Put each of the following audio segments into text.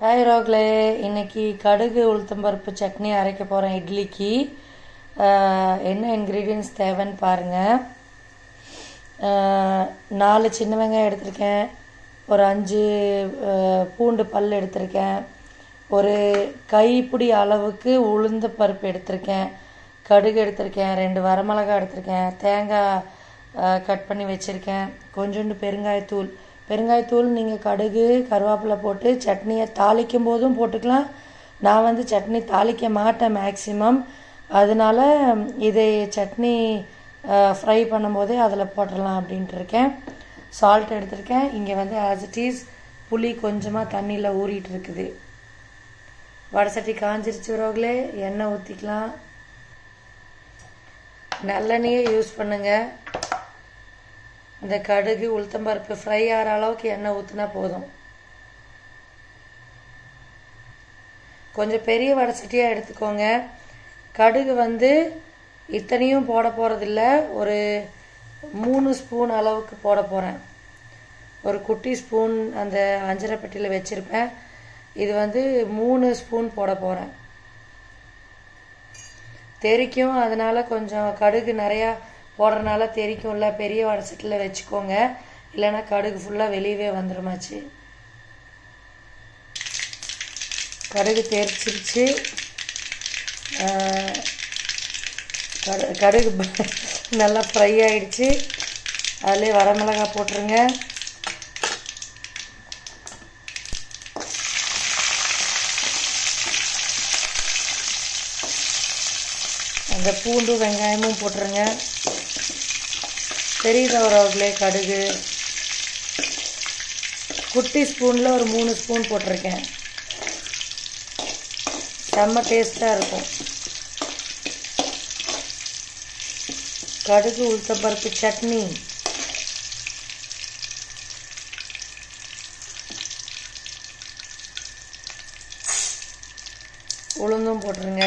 hi ரோக்லே இன்னைக்கு கடுகு உளுத்தம்பருப்பு சட்னி அரைக்க போகிறேன் இட்லிக்கு ஆஹ், என்ன இன்க்ரீடியன்ஸ் தேவைன்னு பாருங்கள் நாலு சின்ன வெங்காயம் எடுத்திருக்கேன் ஒரு அஞ்சு ஆஹ், பூண்டு பல் எடுத்திருக்கேன் ஒரு கைப்பிடி அளவுக்கு உளுந்த பருப்பு எடுத்திருக்கேன் கடுகு எடுத்திருக்கேன் ரெண்டு வரமிளகாய் எடுத்திருக்கேன் தேங்காய் கட் பண்ணி வச்சுருக்கேன் கொஞ்சோண்டு பெருங்காயத்தூள் பெருங்காயத்தூள் நீங்கள் கடுகு கருவேப்பிலை போட்டு சட்னியை தாளிக்கும் போதும் போட்டுக்கலாம் நான் வந்து சட்னி தாளிக்க மாட்டேன் மேக்ஸிமம் அதனால இதை சட்னி ஃப்ரை பண்ணும்போதே அதில் போட்டுடலாம் அப்படின்ட்டு இருக்கேன் சால்ட் எடுத்திருக்கேன் இங்கே வந்து ஆஸ் இட் இஸ் புளி கொஞ்சமாக தண்ணியில் ஊறிட்டு இருக்குது வடை சட்டி காஞ்சிருச்சு ரோகலே எண்ணெய் ஊற்றிக்கலாம் நல்லெண்ணெயே யூஸ் பண்ணுங்க இந்த கடுகு உளுத்தம்பருப்பு ஃப்ரை ஆகிற அளவுக்கு எண்ணெய் ஊற்றினா போதும் கொஞ்சம் பெரிய வடை சட்டியாக எடுத்துக்கோங்க கடுகு வந்து இத்தனையும் போட போகிறதில்ல ஒரு மூணு ஸ்பூன் அளவுக்கு போட போகிறேன் ஒரு குட்டி ஸ்பூன் அந்த அஞ்சரை பெட்டியில் வச்சுருப்பேன் இது வந்து மூணு ஸ்பூன் போட போகிறேன் தெறிக்கும் அதனால கொஞ்சம் கடுகு நிறையா போடுறதுனால தெறிக்கும்ல பெரிய வடை சட்டியில் வச்சுக்கோங்க இல்லைன்னா கடுகு ஃபுல்லாக வெளியவே வந்துருமாச்சு கடுகு தெரிச்சிருச்சு ஆஹ், கடு கடுகு ப- நல்லா ஃப்ரை ஆயிடுச்சு அதிலே வரமிளகாய் போட்டுருங்க அந்த பூண்டு வெங்காயமும் போட்டுருங்க தெரியுதா ஒரு அவர்களே கடுகு குட்டி ஸ்பூனில் ஒரு மூணு ஸ்பூன் போட்டிருக்கேன் செம்ம டேஸ்ட்டாக இருக்கும் கடுகு உளுத்தம்பருப்பு சட்னி உளுந்தும் போட்டுருங்க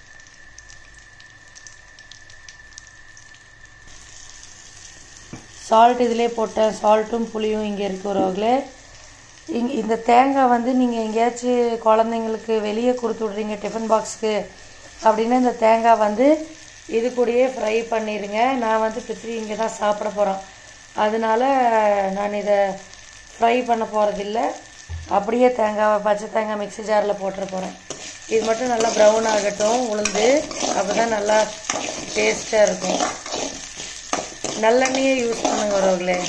சால்ட் இதிலே போட்டேன் சால்ட்டும் புளியும் இங்கே இருக்கிறவங்களே இங்கே இந்த தேங்காய் வந்து நீங்கள் எங்கேயாச்சும் குழந்தைங்களுக்கு வெளியே கொடுத்து விட்றீங்க டிஃபன் பாக்ஸ்க்கு அப்படின்னா இந்த தேங்காய் வந்து இது கூடயே ஃப்ரை பண்ணிடுங்க நான் வந்து பித்ரி இங்கே தான் சாப்பிட போகிறோம் அதனால நான் இதை ஃப்ரை பண்ண போகிறதில்ல அப்படியே தேங்காவை பச்சை தேங்காய் மிக்ஸி ஜாரில் போட்டுற போகிறேன் இது மட்டும் நல்லா ப்ரௌன் ஆகட்டும் உளுந்து அப்போ தான் நல்லா டேஸ்ட்டாக இருக்கும் நல்லெண்ணெயே யூஸ் பண்ணுங்க வரவங்களே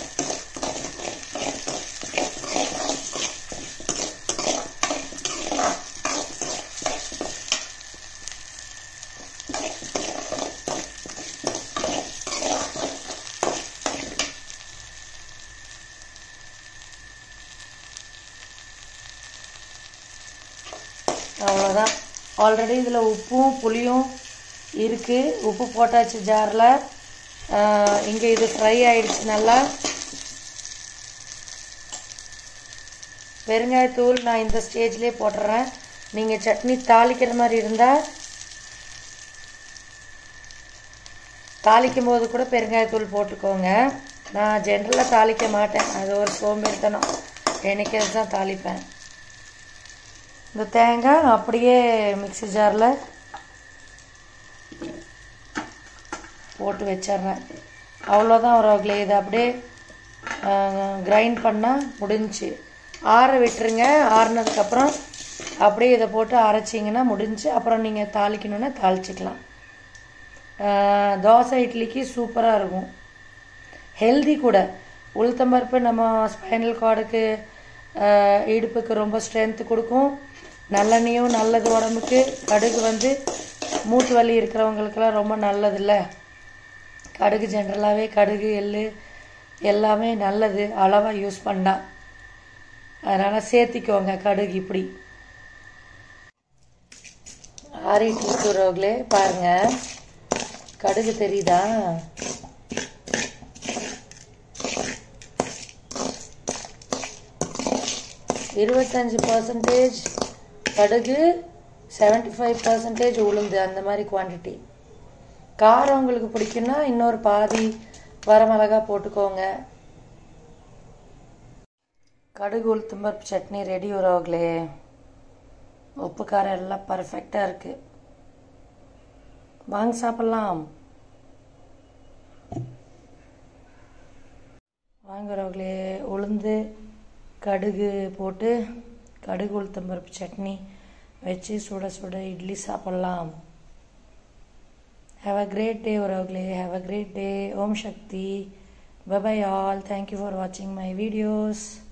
அவ்வளோதான் ஆல்ரெடி இதில் உப்பும் புளியும் இருக்குது உப்பு போட்டாச்சு ஜாரில் இங்கே இது ஃப்ரை ஆயிடுச்சு நல்லா பெருங்காயத்தூள் நான் இந்த ஸ்டேஜ்லேயே போட்டுறேன் நீங்கள் சட்னி தாளிக்கிற மாதிரி இருந்தால் தாளிக்கும் போது கூட பெருங்காயத்தூள் போட்டுக்கோங்க நான் ஜென்ரலாக தாளிக்க மாட்டேன் அது ஒரு சோம்பேறித்தனம் என்னைக்காவது தான் தாளிப்பேன் இந்த தேங்காய் அப்படியே மிக்ஸி ஜாரில் போட்டு வச்சிட்றேன் அவ்வளோதான் ஒரு இதை அப்படியே கிரைண்ட் பண்ணால் முடிஞ்சுச்சு ஆற விட்டுருங்க ஆறுனதுக்கப்புறம் அப்படியே இதை போட்டு அரைச்சிங்கன்னா முடிஞ்சு அப்புறம் நீங்கள் தாளிக்கணுன்னா தாளிச்சிக்கலாம் ஆஹ், தோசை இட்லிக்கு சூப்பராக இருக்கும் ஹெல்தி கூட உளுத்தம்பருப்பு நம்ம ஸ்பைனல் கார்டுக்கு இடுப்புக்கு ரொம்ப ஸ்ட்ரென்த் கொடுக்கும் நல்லெண்ணெயும் நல்லது உடம்புக்கு கடுகு வந்து மூட்டு வலி இருக்கிறவங்களுக்கெல்லாம் ரொம்ப நல்லதில்ல கடுகு ஜென்ரலாகவே கடுகு எள்ளு எல்லாமே நல்லது அளவாக யூஸ் பண்ணா அதனால் சேர்த்திக்கோங்க கடுகு இப்படி ஆறிட்டு இருக்கிறவங்களே பாருங்க கடுகு தெரியுதா இருபத்தஞ்சி பர்சன்டேஜ் கடுகு செவன்டி ஃபைவ் பர்சன்டேஜ் உளுந்து அந்த மாதிரி குவான்டிட்டி காரம் உங்களுக்கு பிடிக்குன்னா இன்னொரு பாதி வரமிளகா போட்டுக்கோங்க கடுகு உளுத்தம்பருப்பு சட்னி ரெடி உறவுகளே உப்பு காரம் எல்லாம் பர்ஃபெக்டாக இருக்குது வாங்க சாப்பிட்லாம் வாங்க உறவுகளே உளுந்து கடுகு போட்டு கடுகு உளுத்தம்பருப்பு சட்னி வச்சு சுட சுட இட்லி சாப்பிட்லாம் ஹாவ் அ கிரேட் டே உறவுகளே have a great day Om Shakti bye all thank you for வாட்சிங் மை வீடியோஸ்